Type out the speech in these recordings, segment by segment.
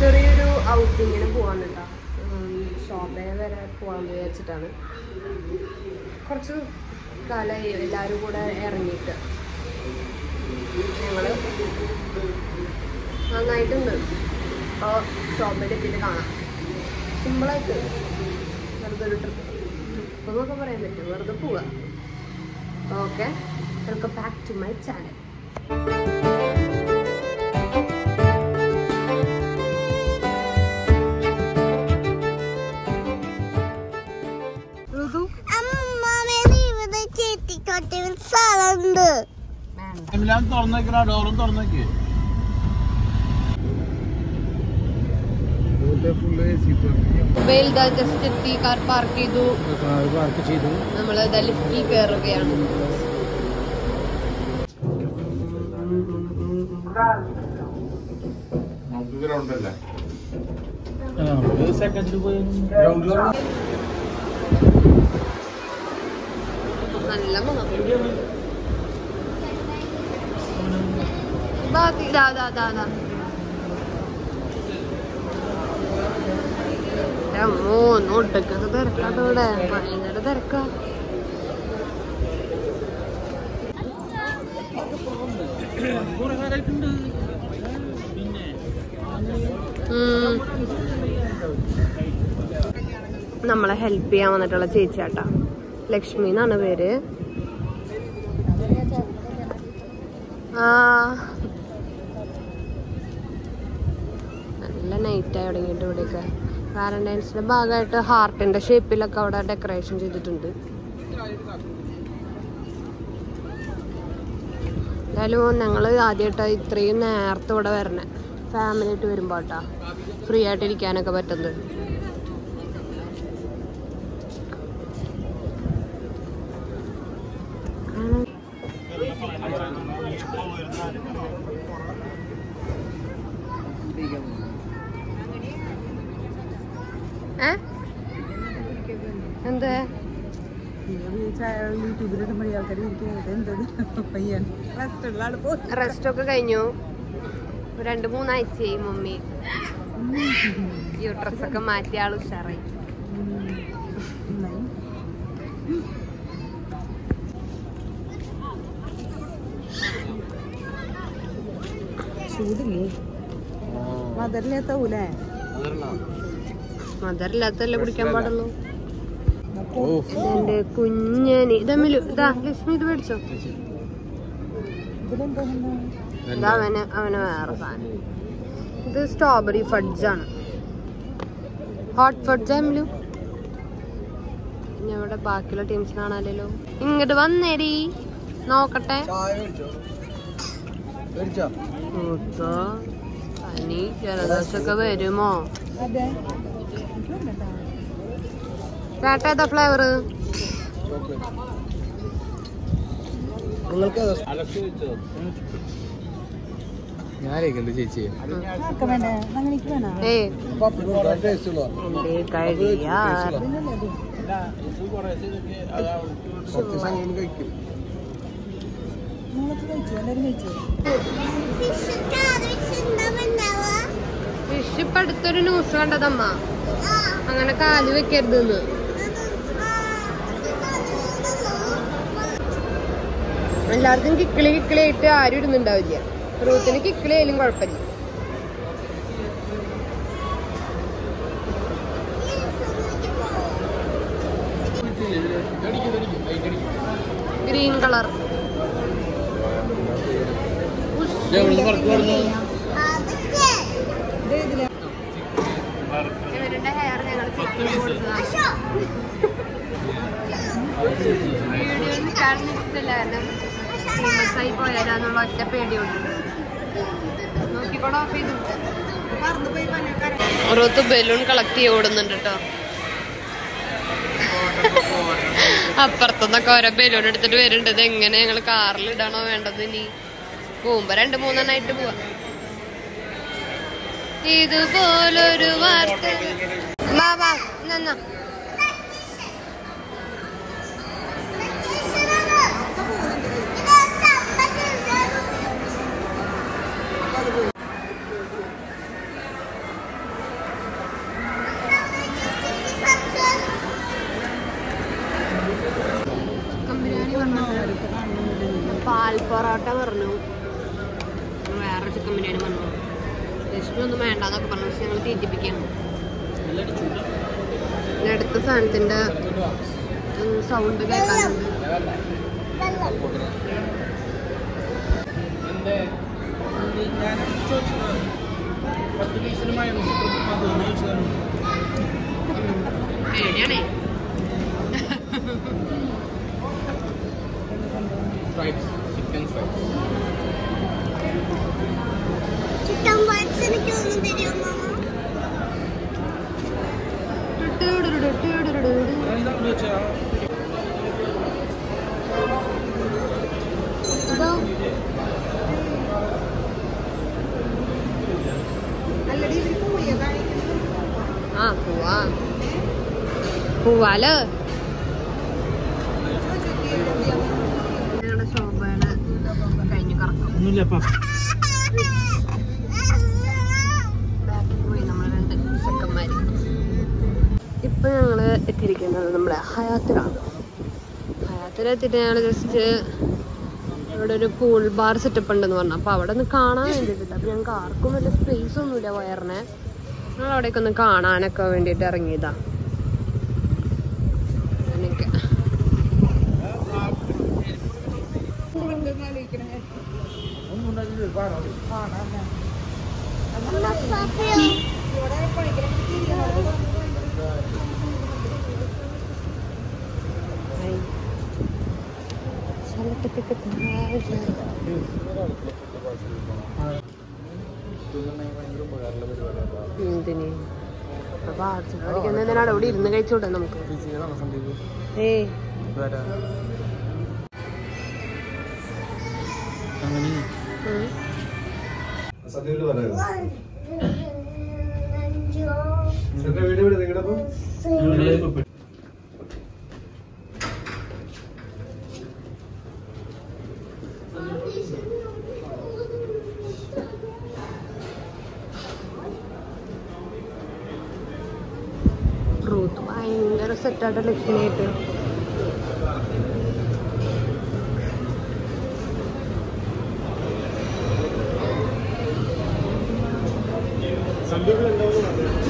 ചെറിയൊരു ഔട്ടിങ്ങിന് പോവാണ് കേട്ടോ ശോഭയെ വരെ പോകാൻ വിചാരിച്ചിട്ടാണ് കുറച്ച് കാലമായി എല്ലാവരും കൂടെ ഇറങ്ങിയിട്ട് ഞങ്ങള് നന്നായിട്ടുണ്ട് അപ്പോൾ ശോഭയിൽ എത്തിയിട്ട് കാണാം സിമ്പിളായിട്ട് വെറുതെ ഒരു ട്രിപ്പ് ട്രിപ്പ് എന്നൊക്കെ പറയാൻ പറ്റും വെറുതെ പോവുക okay welcome back to my channel Rithu ഇവിടെ ചെത്തിക്കൊട്ടി സ്ഥലമുണ്ട് എല്ലാം തുറന്നേക്കടാ ഡോറും തുറന്നേക്ക് ഫുള്ള് വെയിൽ ജസ്റ്റ് എത്തി കാർ പാർക്ക് ചെയ്തു പാർക്ക് ചെയ്തു നമ്മൾ ലിഫ്റ്റിൽ കയറുകയാണ് നമുക്ക് ഗ്രൗണ്ട് അല്ലേ സെക്കൻഡിൽ പോയി നല്ല മണം ബാക്കി ദാ ദാ ദാ ദാ മൂന്ന് ഒട്ടക്കൊക്കെ തിരക്കാട്ടോ ഇവിടെ ഭയങ്കര തിരക്കാ ഉം. നമ്മളെ ഹെൽപ്പ് ചെയ്യാൻ വന്നിട്ടുള്ള ചേച്ചിയാട്ടാ ലക്ഷ്മി എന്നാണ് പേര് ആ നല്ല നൈറ്റായി തുടങ്ങിയിട്ട് ഇവിടെയൊക്കെ വാലന്റൈൻസിന്റെ ഭാഗമായിട്ട് ഹാർട്ടിന്റെ ഷേപ്പിലൊക്കെ അവിടെ ഡെക്കറേഷൻ ചെയ്തിട്ടുണ്ട് എന്തായാലും ഞങ്ങൾ ആദ്യമായിട്ട് ഇത്രയും നേരത്തെ ഇവിടെ വരണേ ഫാമിലി ആയിട്ട് വരുമ്പോട്ടാ ഫ്രീ ആയിട്ട് ഇരിക്കാനൊക്കെ പറ്റുന്നത് ഏ എന്ത് യൂട്യൂബിലിടുമ്പോൾ ആൾക്കാർ എന്തത് പയ്യൻ റെസ്റ്റുള്ള ആള് പോ റെസ്റ്റ് ഒക്കെ കഴിഞ്ഞു രണ്ട് മൂന്നാഴ്ചയായി മമ്മി യൂട്രസ് ഒക്കെ മാറ്റി ആൾ ഉഷാറായി ചൂടില്ലേ മദറിലെത്താവൂലേ മദറില്ലാത്തല്ലേ കുടിക്കാൻ പാടുള്ളൂ എന്റെ കുഞ്ഞനി ഇതമ്മിലു ഇതാ ലക്ഷ്മി ഇത് മേടിച്ചോ ഇതിലെന്താ ഇത് അവന് അവന് വേറെ സാധനം ഇത് സ്ട്രോബെറി ഫഡ്ജാണ് ഹോട്ട് ഫഡ്ജ് എമ്മിലു ഇനി ഇവിടെ ബാക്കിയുള്ള ടീംസ് കാണാലോ ഇങ്ങോട്ട് വന്നേരി നോക്കട്ടെ കൂട്ടോ പനി ജലദോഷമൊക്കെ വരുമോ അതെ ചേട്ടാ ഏതാ ഫ്ലേവർ നിങ്ങൾക്ക് ഞാനേക്കുണ്ട് ചേച്ചി ആർക്ക വേണ്ടേ അങ്ങനെ വേണോ ഏ ടേസ്റ്റ് ഉള്ള എന്റെ കഴിയാർ കുറച്ച് സമയം കഴിക്കും നിങ്ങളൊക്കെ കഴിച്ചു എല്ലാവരും കഴിച്ചു ഫിഷ് ഇപ്പൊ അടുത്തൊരു ന്യൂസ് കണ്ടതമ്മ അങ്ങനെ കാല് വെക്കരുതെന്ന് എല്ലാവർക്കും കിക്കിളി കിക്കിളി ആയിട്ട് ആരും ഇടുന്നുണ്ടാവില്ല റൂത്തിന് കിക്കിളി ആയാലും കുഴപ്പമില്ല ഗ്രീൻ കളർ ഇവരുടെ ഹെയർ ഞങ്ങൾ ചെക്ക് ചെയ്ത് കൊടുത്തതാണ് വീഡിയോയിൽ കാണുന്ന ഇഷ്ടമല്ല കാരണം ഫേമസ് ആയി പോയാലാന്നുള്ള ഒറ്റ പേടിയുണ്ട് നോക്കിക്കോടെ ഓഫ് ചെയ്തു ഓരോരുത്തർ ബലൂൺ കളക്ട് ചെയ്ത് ഓടുന്നുണ്ട് കേട്ടോ അപ്പുറത്തുനിന്നൊക്കെ ഓരോ ബലൂൺ എടുത്തിട്ട് വരുന്നുണ്ട് ഇത് എങ്ങനെ ഞങ്ങൾ കാറിൽ ഇടാണോ വേണ്ടത് ഇനി പോകുമ്പോ രണ്ട് മൂന്നെണ്ണായിട്ട് പോവാ ഇതുപോലൊരു വാർത്ത വാ വാ നന്നാ ചിക്കൻ ബിരിയാണി വന്നു രശ്മി ഒന്നും വേണ്ടെന്നൊക്കെ പറഞ്ഞു പക്ഷെ ഞങ്ങൾ തീറ്റിപ്പിക്കണം പിന്നെ അടുത്ത സാധനത്തിന്റെ സൗണ്ട് കേൾക്കാനുണ്ട് ഞാൻ ചോദിച്ചത് പത്ത് പീസിന് മയോണൈസ് ചോദിച്ചതാണ് പേടിയാണേ fried chicken fried chicken bites എനിക്ക് ഒന്ന് തരുമോ എന്താണെന്ന് വെച്ചാൽ ഇതോ അല്ലടി ഇവര് പോയോ കാണിക്കുന്നത് ആ പോവാ പോവാലോ ഞങ്ങളുടെ ശോഭയുടെ കഴിഞ്ഞു കറക്കം ഒന്നുമില്ല അപ്പം ബാക്കിൽ പോയി നമ്മൾ രണ്ട് ചെക്കന്മാര് ഇപ്പൊ ഞങ്ങള് എത്തിയിരിക്കുന്നത് നമ്മുടെ ഹയാത്തിലാണ് ഹയാത്തിൽ എത്തിയിട്ട് ഞങ്ങൾ ജസ്റ്റ് ഇവിടെ ഒരു പൂൾ ബാർ സെറ്റപ്പ് ഉണ്ടെന്ന് പറഞ്ഞു അപ്പൊ അവിടെ ഒന്ന് കാണാൻ വേണ്ടിയിട്ടില്ല അപ്പൊ ഞങ്ങൾക്ക് ആർക്കും വലിയ സ്പേസ് ഒന്നുമില്ല വയറിനെ ഞങ്ങൾ അവിടേക്ക് ഒന്ന് കാണാനൊക്കെ വേണ്ടിയിട്ട് ഇറങ്ങിയതാ അങ്ങനെയൊക്കെ ഒന്നും ഉണ്ടാക്കില്ല പാടാണ് ഹായ്. സ്ഥലത്തൊക്കെ താഴെ. എന്തിന് അപ്പൊ ആർട്സ് പഠിക്കുന്നതിനാണ് അവിടെ ഇരുന്ന് കഴിച്ചോട്ടെ നമുക്ക് ഏയ് അങ്ങനെ ഉം. സദ്യയില് പറയാം എന്റെ വീട് എവിടെ നിങ്ങളുടെ അപ്പം റൂത്ത് ഭയങ്കര സെറ്റായിട്ട് ലക്ഷ്മിയായിട്ട് സദ്യകൾ ഉണ്ടാവും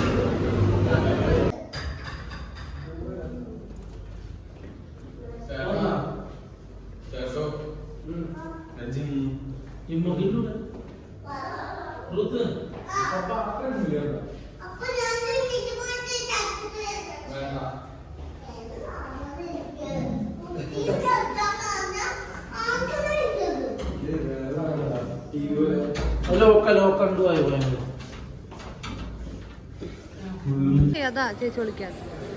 അപ്പൊ ഞാൻ വീട്ടിൽ പോയിട്ട് ടാക്സി ഏയ് അതാ ചേച്ചി വിളിക്കാൻ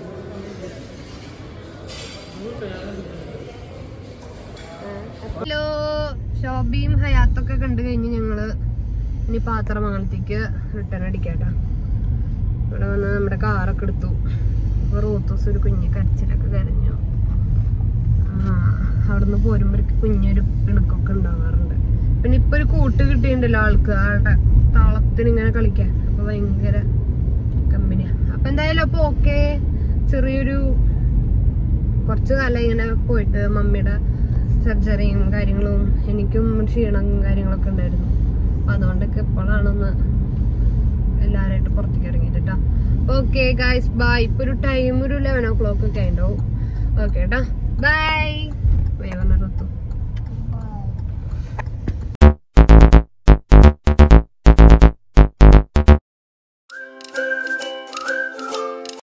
ഹലോ ഷോബിയും ഹയാത്തൊക്കെ കണ്ടു കഴിഞ്ഞ് ഞങ്ങള് ഇനി പാത്രമംഗലത്തേക്ക് റിട്ടേൺ അടിക്കാട്ടാ ഇവിടെ വന്ന് നമ്മുടെ കാറൊക്കെ എടുത്തു അപ്പൊ റൂത്തോസ് ഒരു കുഞ്ഞ് കരച്ചിലൊക്കെ കരഞ്ഞു ആ അവിടുന്ന് പോരുമ്പോഴേക്ക് കുഞ്ഞൊരു പിണക്കൊക്കെ ഉണ്ടാവാറുണ്ട് പിന്നെ ഇപ്പൊ ഒരു കൂട്ട് കിട്ടിയിട്ടുണ്ടല്ലോ ആൾക്ക് ആളുടെ താളത്തിന് ഇങ്ങനെ കളിക്കാൻ അപ്പൊ ഭയങ്കര കമ്പനിയാ അപ്പൊ എന്തായാലും അപ്പൊ ഓക്കെ ചെറിയൊരു കുറച്ച് കാലം ഇങ്ങനെ പോയിട്ട് മമ്മിയുടെ സർജറിയും കാര്യങ്ങളും എനിക്കും ക്ഷീണം കാര്യങ്ങളൊക്കെ ഉണ്ടായിരുന്നു അപ്പൊ അതുകൊണ്ടൊക്കെ എപ്പോഴാണൊന്ന് എല്ലാവരായിട്ട് പുറത്തേക്ക് ഇറങ്ങിയിട്ടാ ഓക്കെ ഗായ്സ് ബൈ ഇപ്പൊ ഒരു ടൈം ഒരു ലെവൻ ഓ ക്ലോക്ക് ഒക്കെ ഉണ്ടാവും ഓക്കെ കേട്ടാ ബൈ